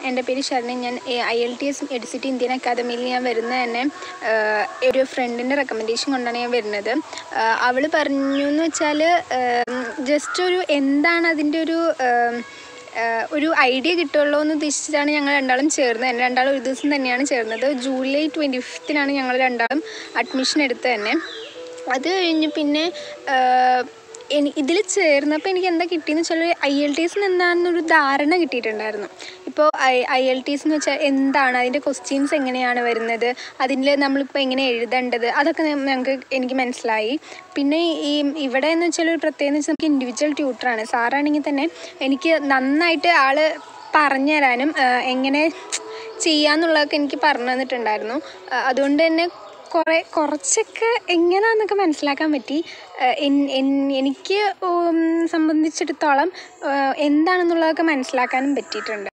എൻ്റെ പേര് ശരണി ഞാൻ ഐ എൽ ടി എസ് എഡിസിറ്റി ഇന്ത്യൻ അക്കാദമിയിൽ ഞാൻ വരുന്നത് തന്നെ ആഹ്, ഒരു ഫ്രണ്ടിൻ്റെ റെക്കമെൻഡേഷൻ കൊണ്ടാണ് ഞാൻ വരുന്നത് അവൾ പറഞ്ഞു എന്ന് വെച്ചാൽ ജസ്റ്റ് ഒരു എന്താണ് അതിൻ്റെ ഒരു ആം, ആഹ്, ഒരു ഐഡിയ കിട്ടുമല്ലോ എന്ന് ഉദ്ദേശിച്ചിട്ടാണ് ഞങ്ങൾ രണ്ടാളും ചേർന്നത് തന്നെ രണ്ടാളും ഒരു ദിവസം തന്നെയാണ് ചേർന്നത് ജൂലൈ ട്വൻറ്റി ഫിഫ്തിനാണ് ഞങ്ങൾ രണ്ടാളും അഡ്മിഷൻ എടുത്തത് തന്നെ അത് കഴിഞ്ഞ് പിന്നെ ആഹ്, എനി ഇതിൽ ചേർന്നപ്പോൾ എനിക്ക് എന്താ കിട്ടിയെന്ന് വെച്ചാൽ ഐ എൽ ടി എസിന് എന്താണെന്നൊരു ധാരണ കിട്ടിയിട്ടുണ്ടായിരുന്നു ഇപ്പോൾ I IELTS എന്ന് വെച്ചാൽ എന്താണ് അതിൻ്റെ ക്വസ്റ്റ്യൻസ് എങ്ങനെയാണ് വരുന്നത് അതിൽ നമ്മളിപ്പോൾ എങ്ങനെ എഴുതേണ്ടത് അതൊക്കെ ന- ഞങ്ങൾക്ക് എനിക്ക് മനസ്സിലായി പിന്നെ ഈ ഇവിടെ എന്ന് വെച്ചാൽ ഒരു പ്രത്യേകത എന്ന് വെച്ചാൽ നമുക്ക് ഇൻഡിവിജ്വൽ ട്യൂട്ടറാണ് സാറാണെങ്കിൽ തന്നെ എനിക്ക് നന്നായിട്ട് ആൾ പറഞ്ഞു തരാനും ആ, എങ്ങനെ ചെയ്യാന്നുള്ളതൊക്കെ എനിക്ക് പറഞ്ഞു തന്നിട്ടുണ്ടായിരുന്നു ആ, അതുകൊണ്ട് തന്നെ കുറേ കുറച്ചൊക്കെ എങ്ങനെയാണെന്നൊക്കെ മനസ്സിലാക്കാൻ പറ്റി ഏഹ് എൻ- എൻ- എനിക്ക് ഉം സംബന്ധിച്ചിടത്തോളം ഏഹ് എന്താണെന്നുള്ളതൊക്കെ മനസ്സിലാക്കാനും പറ്റിയിട്ടുണ്ട്